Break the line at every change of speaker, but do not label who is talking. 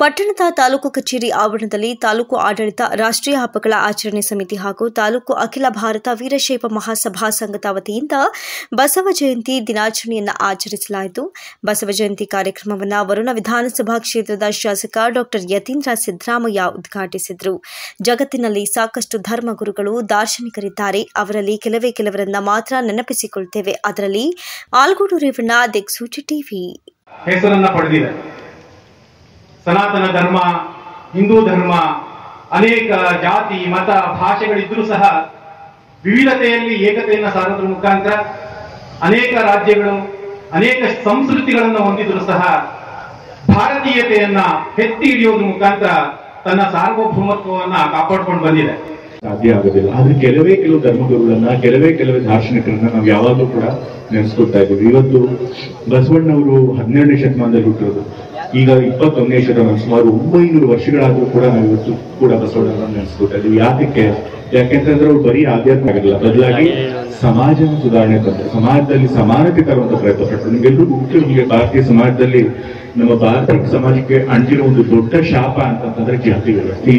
ಪಟ್ಟಣದ ತಾಲೂಕು ಕಚೇರಿ ಆವರಣದಲ್ಲಿ ತಾಲೂಕು ಆಡಳಿತ ರಾಷ್ಟ್ರೀಯ ಹಬ್ಬಗಳ ಆಚರಣೆ ಸಮಿತಿ ಹಾಗೂ ತಾಲೂಕು ಅಖಿಲ ಭಾರತ ವೀರಶೈವ ಮಹಾಸಭಾ ಸಂಘದ ವತಿಯಿಂದ ಬಸವ ಜಯಂತಿ ದಿನಾಚರಣೆಯನ್ನು ಆಚರಿಸಲಾಯಿತು ಬಸವ ಜಯಂತಿ ಕಾರ್ಯಕ್ರಮವನ್ನು ವರುಣ ವಿಧಾನಸಭಾ ಕ್ಷೇತ್ರದ ಶಾಸಕ ಡಾಕ್ಟರ್ ಯತೀಂದ್ರ ಸಿದ್ದರಾಮಯ್ಯ ಉದ್ಘಾಟಿಸಿದರು ಜಗತ್ತಿನಲ್ಲಿ ಸಾಕಷ್ಟು ಧರ್ಮಗುರುಗಳು ದಾರ್ಶನಿಕರಿದ್ದಾರೆ ಅವರಲ್ಲಿ ಕೆಲವೇ ಕೆಲವರನ್ನ ಮಾತ್ರ ನೆನಪಿಸಿಕೊಳ್ತೇವೆ ಅದರಲ್ಲಿ ಆಲ್ಗೂಡು ರೇವಣ್ಣ ದಿಕ್ಸೂಚಿ ಟಿವಿ
ಹೆಸರನ್ನ ಪಡೆದಿದೆ ಸನಾತನ ಧರ್ಮ ಹಿಂದೂ ಧರ್ಮ ಅನೇಕ ಜಾತಿ ಮತ ಭಾಷೆಗಳಿದ್ರೂ ಸಹ ವಿವಿಧತೆಯಲ್ಲಿ ಏಕತೆಯನ್ನ ಸಾರೋದ್ರ ಮುಖಾಂತರ ಅನೇಕ ರಾಜ್ಯಗಳು ಅನೇಕ ಸಂಸ್ಕೃತಿಗಳನ್ನು ಹೊಂದಿದ್ರು ಸಹ ಭಾರತೀಯತೆಯನ್ನ ಎತ್ತಿ ಹಿಡಿಯೋದ್ರ ಮುಖಾಂತರ ತನ್ನ ಸಾರ್ವಭೌಮತ್ವವನ್ನ ಕಾಪಾಡ್ಕೊಂಡು ಬಂದಿದೆ
ಸಾಧ್ಯ ಆಗೋದಿಲ್ಲ ಆದ್ರೆ ಕೆಲವೇ ಕೆಲವು ಧರ್ಮಗುರುಗಳನ್ನ ಕೆಲವೇ ಕೆಲವೇ ದಾರ್ಶನಿಕರನ್ನ ನಾವು ಯಾವಾಗಲೂ ಕೂಡ ನೆನೆಸ್ಕೊಳ್ತಾ ಇದ್ದೀವಿ ಇವತ್ತು ಬಸವಣ್ಣವರು ಹನ್ನೆರಡನೇ ಶತಮಾನದಲ್ಲಿ ಹುಟ್ಟಿರೋದು ಈಗ ಇಪ್ಪತ್ತೊಂದನೇ ಶತಮಾನ ಸುಮಾರು ಒಂಬೈನೂರು ವರ್ಷಗಳಾದ್ರೂ ಕೂಡ ನಾವು ಇವತ್ತು ಕೂಡ ಬಸವಣ್ಣವರನ್ನ ನೆನೆಸ್ಕೊಳ್ತಾ ಇದ್ದೀವಿ ಯಾತಕ್ಕೆ ಯಾಕೆಂತಂದ್ರೆ ಅವ್ರು ಬರೀ ಆಧ್ಯಾತ್ಮ ಆಗಿರಲಿಲ್ಲ ಬದಲಾಗಿ ಸಮಾಜ ಸುಧಾರಣೆ ತಂದ್ರು ಸಮಾಜದಲ್ಲಿ ಸಮಾನತೆ ತರುವಂತ ಪ್ರಯತ್ನ ಪಟ್ಟರು ನಿಮ್ಗೆಲ್ಲರೂ ಮುಖ್ಯ ನಿಮಗೆ ಭಾರತೀಯ ಸಮಾಜದಲ್ಲಿ ನಮ್ಮ ಭಾರತೀಯ ಸಮಾಜಕ್ಕೆ ಅಂಟಿರೋ ಒಂದು ದೊಡ್ಡ ಶಾಪ ಅಂತಂತಂದ್ರೆ ಜಾತಿ ವ್ಯವಸ್ಥೆ